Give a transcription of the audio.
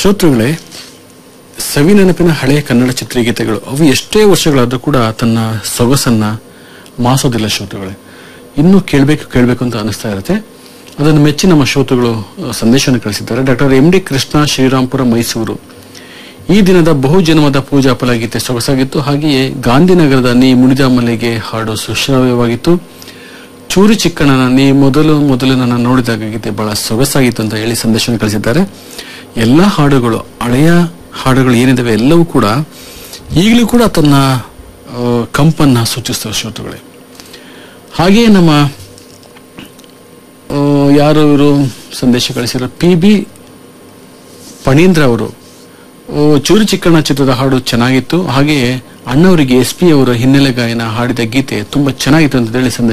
ಶ್ರೋತೃಗಳೇ ಸವಿ ನೆನಪಿನ ಹಳೆಯ ಕನ್ನಡ ಚಿತ್ರಗೀತೆಗಳು ಅವು ಎಷ್ಟೇ ವರ್ಷಗಳಾದರೂ ಕೂಡ ತನ್ನ ಸೊಗಸನ್ನ ಮಾಸೋದಿಲ್ಲ ಶ್ರೋತೃಗಳೇ ಇನ್ನೂ ಕೇಳಬೇಕು ಕೇಳಬೇಕು ಅಂತ ಅನಿಸ್ತಾ ಇರುತ್ತೆ ಅದನ್ನು ಮೆಚ್ಚಿ ನಮ್ಮ ಶ್ರೋತೃಗಳು ಅಹ್, ಸಂದೇಶವನ್ನು ಕಳಿಸಿದ್ದಾರೆ doctor M D Krishna Srirampura Mysuru ಈ ದಿನದ ಬಹುಜನ್ಮದ ಪೂಜಾ ಫಲಗೀತೆ ಸೊಗಸಾಗಿತ್ತು ಹಾಗೆಯೇ ಗಾಂಧಿನಗರದ ನೀ ಮುಡಿದ ಮಲ್ಲಿಗೆ ಹಾಡು ಸುಶ್ರಾವ್ಯವಾಗಿತ್ತು ಚೂರಿ ಚಿಕ್ಕಣ್ಣನ ನೀ ಮೊದಲು ಮೊದಲು ನನ್ನ ನೋಡಿದಾಗ ಗೀತೆ ಬಹಳ ಸೊಗಸಾಗಿತ್ತು ಅಂತ ಹೇಳಿ ಸಂದೇಶವನ್ನು ಕಳಿಸಿದ್ದಾರೆ ಎಲ್ಲ ಹಾಡುಗಳು ಹಳೆಯ ಹಾಡುಗಳು ಏನಿದಾವೆ ಎಲ್ಲವೂ ಕೂಡ ಈಗಲೂ ಕೂಡ ತನ್ನ ಆ, ಕಂಪನ್ನ ಸೂಚಿಸ್ತವೆ ಶ್ರೋತೃಗಳೇ ಹಾಗೆಯೇ ನಮ್ಮ ಆ, ಯಾರು ಇವರು ಸಂದೇಶ ಕಳಿಸಿರೋ ಪಿ ಬಿ ಫಣೀಂದ್ರ ಅವರು ಆ, ಚೂರಿ ಚಿಕ್ಕಣ್ಣ ಚಿತ್ರದ ಹಾಡು ಚೆನ್ನಾಗಿತ್ತು ಹಾಗೆಯೇ ಅಣ್ಣವರಿಗೆ ಎಸ್ ಪಿ ಅವರ ಹಿನ್ನೆಲೆ ಗಾಯನ ಹಾಡಿದ ಗೀತೆ ತುಂಬಾ ಚೆನ್ನಾಗಿತ್ತು ಅಂತ ಹೇಳಿ ಸಂದೇಶ